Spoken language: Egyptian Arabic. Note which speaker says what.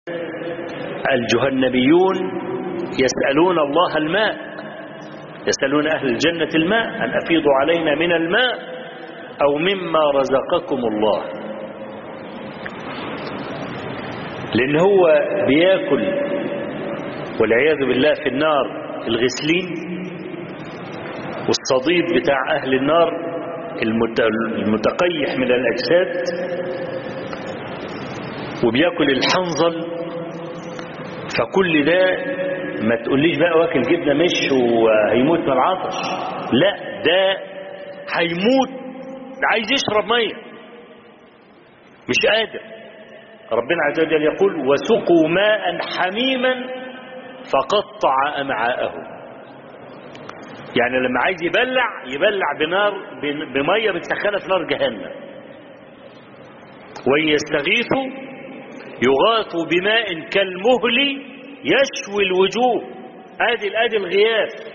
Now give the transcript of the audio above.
Speaker 1: الجهنميون يسألون الله الماء يسألون أهل الجنة الماء أن أفيضوا علينا من الماء أو مما رزقكم الله لأن هو بياكل والعياذ بالله في النار الغسلين والصديد بتاع أهل النار المتقيح من الأجساد وبياكل الحنظل فكل ده ما تقوليش بقى واكل جبنة مش وهيموت من العطش لا ده هيموت ده عايز يشرب مية مش قادر ربنا عز وجل يقول وسقوا ماء حميما فقطع أمعاءهم يعني لما عايز يبلع يبلع بنار بمية بتسخنها في نار جهنم ويستغيثوا يغاثوا بماء كالمهل يشوي الوجوه ادي الادي الغياث